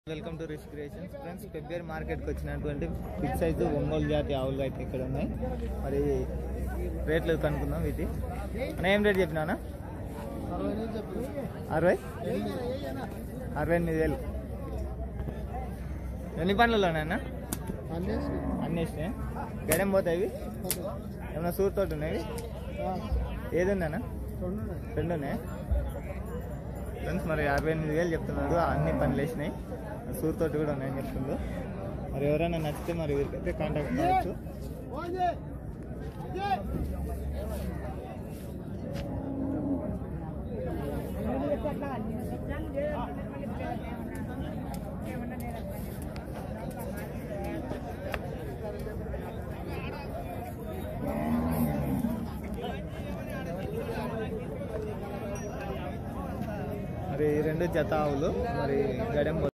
Welcome to Rish creations friends ఫిబ్రవరి మార్కెట్కి వచ్చినటువంటి బిగ్ సైజు ఒంగోలు జాతి ఆవులు అయితే ఇక్కడ ఉన్నాయి మరి రేట్లు కనుక్కుందాం వీటి అన్న ఏం రేట్ చెప్పినా అరవై అరవై ఎనిమిది వేలు ఎన్ని పండ్లలోనైనా అన్నీ ఇచ్చినాయి గడెం పోతాయి ఇవి ఏమన్నా సూర్ తోటి ఉన్నాయి ఇవి? ఏది ఉందన్నా రెండు ఉన్నాయి ఫ్రెండ్స్ మరి అరవై ఎనిమిది వేలు చెప్తున్నాడు అన్ని పనులు వేసినాయి సూర్ తోటి కూడా ఉన్నాయని చెప్తుండ్రు మరి ఎవరైనా నచ్చితే మరి వీరికైతే కాంటాక్ట్ కావచ్చు మరి ఈ రెండు జత ఆవులు మరి గడెం